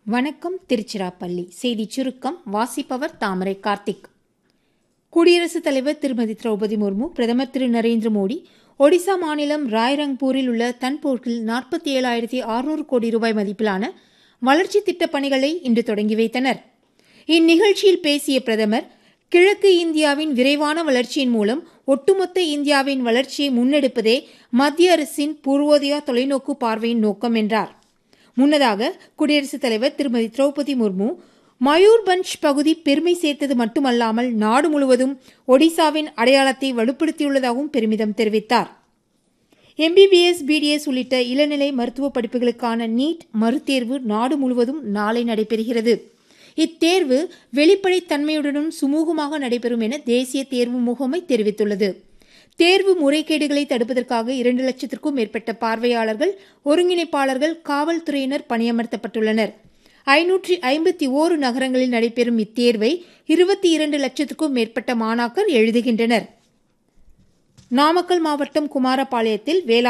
வணக்கம் திருச்சிராப்பள்ளி செய்திச் சுருக்கம் வாசிப்பவர் தாமரை கார்த்திக் குடியரசுத் தலைவர் திருமதி திரௌபதி முர்மு பிரதமர் திரு நரேந்திர மோடி ஒடிசா மாநிலம் ராய்ரங்பூரில் உள்ள தன்போர்ட்டில் நாற்பத்தி ஏழாயிரத்தி அறுநூறு கோடி ரூபாய் மதிப்பிலான வளர்ச்சி திட்டப் பணிகளை இன்று தொடங்கி வைத்தனர் இந்நிகழ்ச்சியில் பேசிய பிரதமர் கிழக்கு இந்தியாவின் விரைவான வளர்ச்சியின் மூலம் ஒட்டுமொத்த இந்தியாவின் வளர்ச்சியை முன்னெடுப்பதே மத்திய அரசின் பூர்வோதயா தொலைநோக்கு பார்வையின் நோக்கம் என்றார் முன்னதாக குடியரசுத் தலைவர் திருமதி திரௌபதி முர்மு மயூர்பஞ்ச் பகுதி பெருமை சேர்த்தது மட்டுமல்லாமல் நாடு முழுவதும் ஒடிசாவின் அடையாளத்தை வலுப்படுத்தியுள்ளதாகவும் பெருமிதம் தெரிவித்தார் எம்பிபிஎஸ் பிடிஎஸ் உள்ளிட்ட இளநிலை மருத்துவ படிப்புகளுக்கான நீட் மறுதேர்வு நாடு முழுவதும் நாளை நடைபெறுகிறது இத்தேர்வு வெளிப்படைத்தன்மையுடனும் சுமூகமாக நடைபெறும் என தேசிய தேர்வு முகமை தெரிவித்துள்ளது தேர்வு முறைகேடுகளை தடுப்பதற்காக இரண்டு லட்சத்திற்கும் மேற்பட்ட பார்வையாளர்கள் ஒருங்கிணைப்பாளர்கள் காவல்துறையினர் பணியமர்த்தப்பட்டுள்ளனர் ஐநூற்றி ஐம்பத்தி ஓரு நகரங்களில் நடைபெறும் இத்தேர்வை இருபத்தி இரண்டு லட்சத்துக்கும் மேற்பட்ட மாணாக்கர் எழுதுகின்றனர் நாமக்கல் மாவட்டம் குமாரபாளையத்தில் வேளாண்